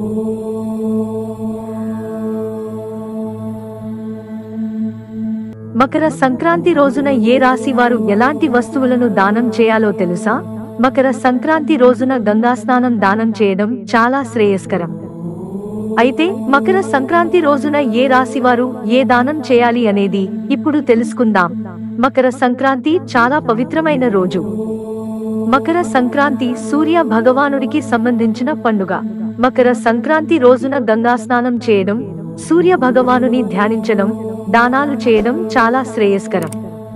మకర సంక్రాంతి రోజున ఏ రాశి వారు ఎలాంటి వస్తువులను దానం చేయాలో తెలుసా మకర సంక్రాంతి రోజున గంగా స్నానం దానం చేయడం చాలా శ్రేయస్కరం అయితే మకర సంక్రాంతి రోజున ఏ రాశి వారు ఏ దానం చేయాలి అనేది ఇప్పుడు తెలుసుకుందాం మకర సంక్రాంతి చాలా పవిత్రమైన రోజు మకర సంక్రాంతి సూర్య భగవానుడికి సంబంధించిన పండుగ మకర సంక్రాంతి రోజున గంగా స్నానం చేయడం సూర్య భగవానుని ధ్యానించడం దానాలు చేయడం చాలా శ్రేయస్కరం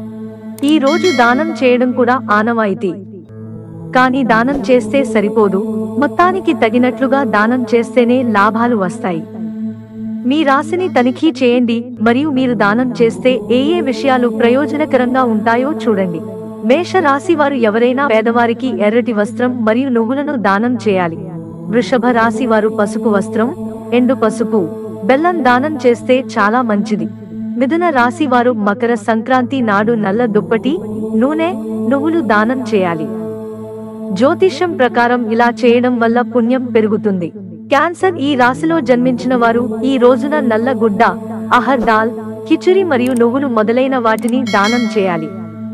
ఈ రోజు దానం చేయడం కూడా ఆనవాయితీ కానీ దానం చేస్తే సరిపోదు మొత్తానికి తగినట్లుగా దానం చేస్తేనే లాభాలు వస్తాయి మీ రాశిని తనిఖీ చేయండి మరియు మీరు దానం చేస్తే ఏ ఏ విషయాలు ప్రయోజనకరంగా ఉంటాయో చూడండి మేష రాశి వారు ఎవరైనా పేదవారికి ఎర్రటి వస్త్రం మరియు నువ్వులను దానం చేయాలి వృషభ రాశి వారు పసుపు వస్త్రం ఎండు పసుపు బెల్లం దానం చేస్తే చాలా మంచిది మిథున రాశి వారు మకర సంక్రాంతి నాడు నల్ల దుప్పటి నూనె నువ్వులు దానం చేయాలి జ్యోతిష్యం ప్రకారం ఇలా చేయడం వల్ల పుణ్యం పెరుగుతుంది క్యాన్సర్ ఈ రాశిలో జన్మించిన వారు ఈ రోజున నల్ల గుడ్డ అహర్ దాల్ కిచిడి మరియు నువ్వులు మొదలైన వాటిని దానం చేయాలి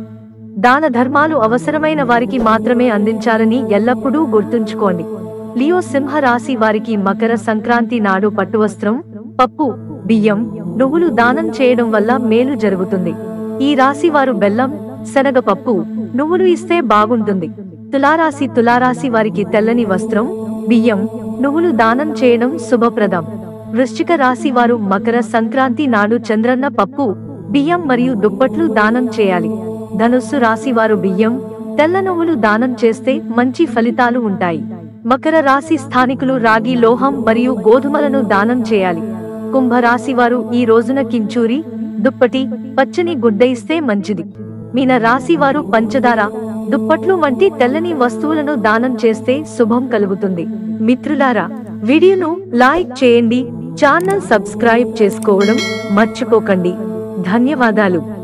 దాన ధర్మాలు అవసరమైన వారికి మాత్రమే అందించాలని ఎల్లప్పుడూ గుర్తుంచుకోండి లియో సింహ రాశి వారికి మకర సంక్రాంతి నాడు పట్టువస్త్రం పప్పు బియ్యం నువ్వులు దానం చేయడం వల్ల మేలు జరుగుతుంది ఈ రాశి వారు బెల్లం శనగపప్పు నువ్వులు ఇస్తే బాగుంటుంది తులారాశి తులారాశి వారికి తెల్లని వస్త్రం బియ్యం నువ్వులు దానం చేయడం శుభప్రదం వృశ్చిక రాశి వారు మకర సంక్రాంతి నాడు చంద్రన్న పప్పు బియ్యం మరియు దుప్పట్లు దానం చేయాలి ధనుస్సు రాశి వారు బియ్యం తెల్ల నువ్వులు దానం చేస్తే మంచి ఫలితాలు ఉంటాయి మకర రాశి స్థానికులు రాగి లోహం మరియు గోధుమలను దానం చేయాలి కుంభరాశి వారు ఈ రోజున కించూరి దుప్పటి పచ్చని గుడ్డ ఇస్తే మంచిది మీన రాశి వారు పంచదార దుప్పట్లు వంటి తెల్లని వస్తువులను దానం చేస్తే శుభం కలుగుతుంది మిత్రులారా వీడియోను లైక్ చేయండి ఛానల్ సబ్స్క్రైబ్ చేసుకోవడం మర్చిపోకండి ధన్యవాదాలు